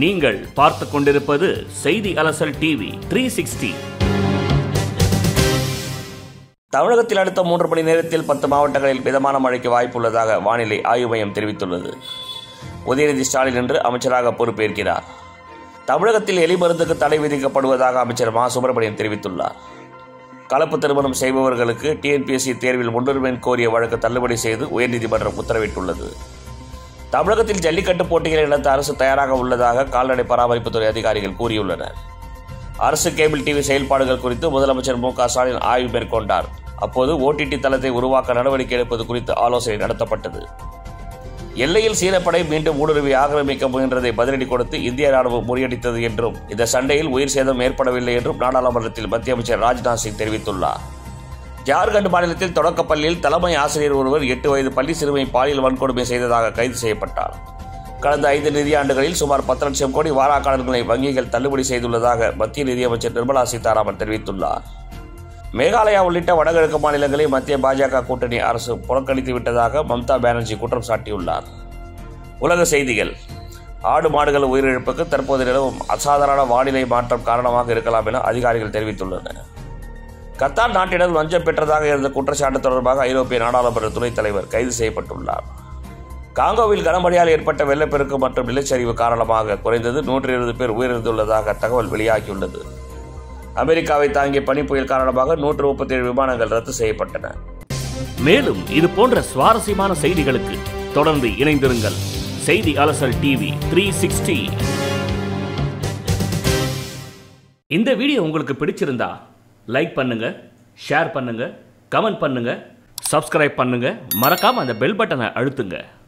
நீங்கள் பார்த்து கொண்டிருப்பது செய்தி அலசல் டிவி த்ரீ சிக்ஸ்டி தமிழகத்தில் அடுத்த மூன்று மணி நேரத்தில் பத்து மாவட்டங்களில் மிதமான மழைக்கு வாய்ப்புள்ளதாக வானிலை ஆய்வு மையம் தெரிவித்துள்ளது உதயநிதி ஸ்டாலின் என்று அமைச்சராக பொறுப்பேற்கிறார் தமிழகத்தில் எலி மருந்துக்கு தடை விதிக்கப்படுவதாக அமைச்சர் மா சுப்பிரமணியன் தெரிவித்துள்ளார் கலப்பு திருமணம் செய்பவர்களுக்கு டிஎன்பிஎஸ்சி தேர்வில் முன்னுரிமை கோரிய வழக்கு தள்ளுபடி செய்து உயர்நீதிமன்றம் உத்தரவிட்டுள்ளது தமிழகத்தில் ஜல்லிக்கட்டு போட்டிகளை நடத்த அரசு தயாராக உள்ளதாக கால்நடை பராமரிப்புத்துறை அதிகாரிகள் கூறியுள்ளனர் அரசு கேபிள் டிவி செயல்பாடுகள் குறித்து முதலமைச்சர் மு க ஸ்டாலின் ஆய்வு மேற்கொண்டார் அப்போது ஓடிடி தளத்தை உருவாக்க நடவடிக்கை எடுப்பது குறித்து ஆலோசனை நடத்தப்பட்டது எல்லையில் சீனப்படை மீண்டும் ஊடுருவி ஆக்கிரமிக்க முயன்றதை பதிலடி கொடுத்து இந்திய ராணுவம் முறியடித்தது என்றும் இந்த சண்டையில் உயிர் சேதம் ஏற்படவில்லை என்றும் நாடாளுமன்றத்தில் மத்திய அமைச்சர் ராஜ்நாத் சிங் தெரிவித்துள்ளார் ஜார்க்கண்ட் மாநிலத்தில் தொடக்கப் பள்ளியில் தலைமை ஆசிரியர் ஒருவர் எட்டு வயது பள்ளி சிறுமி பாலியல் வன்கொடுமை செய்ததாக கைது செய்யப்பட்டார் கடந்த ஐந்து நிதியாண்டுகளில் சுமார் பத்து லட்சம் கோடி வாராக்கடன்களை வங்கிகள் தள்ளுபடி செய்துள்ளதாக மத்திய நிதியமைச்சர் நிர்மலா சீதாராமன் தெரிவித்துள்ளார் மேகாலயா உள்ளிட்ட வடகிழக்கு மாநிலங்களை மத்திய பாஜக கூட்டணி அரசு புறக்கணித்து விட்டதாக மம்தா பானர்ஜி குற்றம் சாட்டியுள்ளார் உலக செய்திகள் ஆடு மாடுகள் உயிரிழப்புக்கு தற்போது நிலவும் அசாதாரண வானிலை மாற்றம் காரணமாக இருக்கலாம் என அதிகாரிகள் தெரிவித்துள்ளனர் கத்தார் நாட்டிடம் லஞ்சம் பெற்றதாக இருந்த குற்றச்சாட்டு தொடர்பாக ஐரோப்பிய நாடாளுமன்ற துணைத் தலைவர் கைது செய்யப்பட்டுள்ளார் காங்கோவில் கனமழையால் ஏற்பட்ட வெள்ளப்பெருக்கு மற்றும் நிலச்சரிவு காரணமாக குறைந்தது நூற்றி இருபது பேர் உயிரிழந்துள்ளதாக தகவல் வெளியாகியுள்ளது அமெரிக்காவை தாங்கிய பனி புயல் காரணமாக நூற்று முப்பத்தி ஏழு விமானங்கள் ரத்து செய்யப்பட்டன மேலும் இது போன்ற சுவாரஸ்யமான செய்திகளுக்கு தொடர்ந்து இணைந்திருங்கள் செய்தி அலசல் டிவி த்ரீ சிக்ஸ்டி இந்த வீடியோ உங்களுக்கு பிடிச்சிருந்தா லைக் பண்ணுங்க ஷேர் பண்ணுங்க கமெண்ட் பண்ணுங்க சப்ஸ்கிரைப் பண்ணுங்க மறக்காம அந்த பெல் பட்டனை அழுத்துங்க